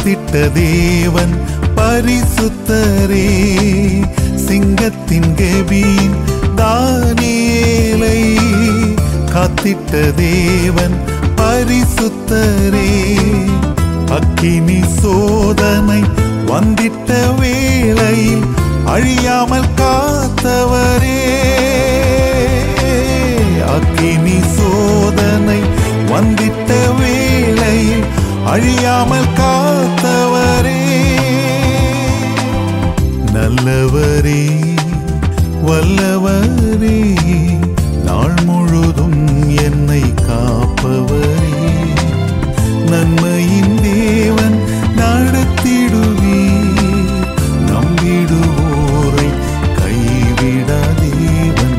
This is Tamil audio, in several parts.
காத்திட்ட தேவன் பரிசுத்தரே சிங்கத்தின் கெபியின் தானியேலை காத்திட்ட தேவன் பரிசுத்தரே அக்கினி சோதனை வந்திட்ட வேளையில் அழியாமல் காத்தவரே அக்கினி சோதனை வந்திட்ட வேளையில் அழியாமல் காத்தவரே நல்லவரே வல்லவரே நாள் முழுதும் என்னை காப்பவரே நன்மையின் தேவன் நடத்திடுவீர் நம்பிடுவோரை கைவிடா தேவன்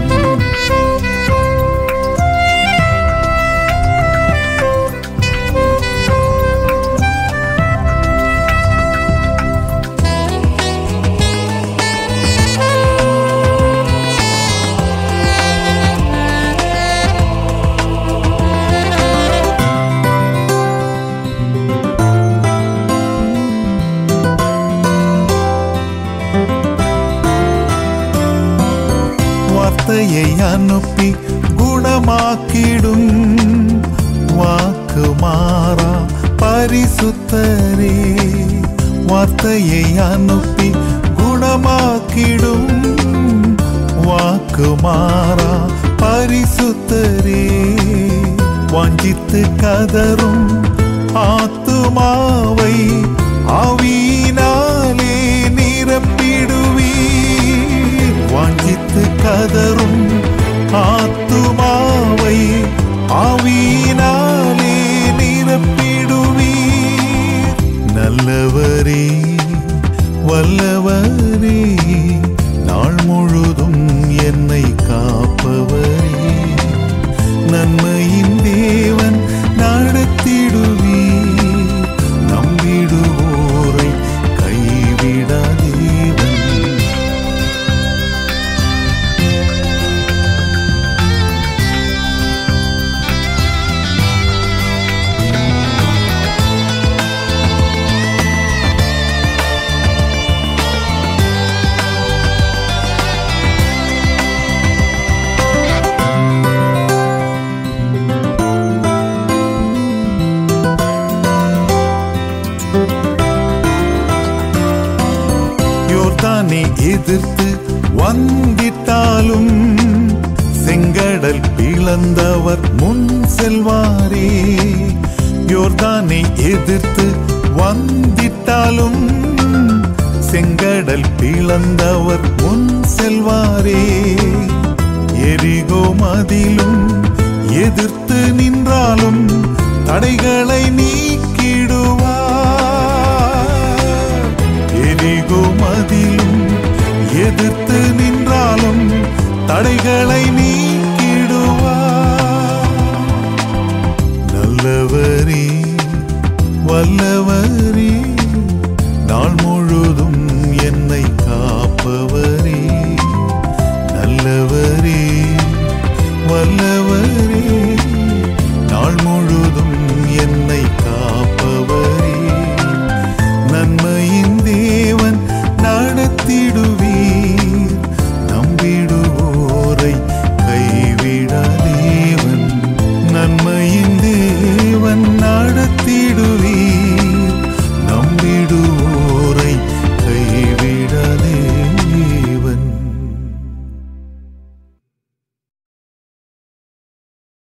வார்த்தையை அனுப்பி குணமாக்கிடும் வாக்கு மாறா பரிசுத்தரே வார்த்தையை அனுப்பி குணமாக்கிடும் வாக்கு மாறா பரிசுத்தரே வாஞ்சித்து கதரும் ஆத்துமாவை ஆவியினாலே நிரப்பிடுவீர் வாஞ்சித்து கதரும் ஆத்துமாவை ஆவியினாலே நிரப்பிடுவீர் நல்லவரே வல்லவரே நாள் முழுதும் என்னை காப்பவரே நன்மையின் தேவன் நடத்திடுவீர் நம்பிடுவோரை கைவிடா தேவன் யோர்தானை எதிர்த்து வந்திட்டாலும் செங்கடல் பிளந்தவர் முன் செல்வாரே யோர்தானை எதிர்த்து வந்திட்டாலும் செங்கடல் பிளந்தவர் முன் செல்வாரே எரிகோ மதிலும் எதிர்த்து நின்றாலும் தடைகளை நீக்கிடுவார் எரிகோ மதிலும் எதிர்த்து நின்றாலும் தடைகளை நீக்கிடுவார் நல்லவரே வல்லவரே நாள்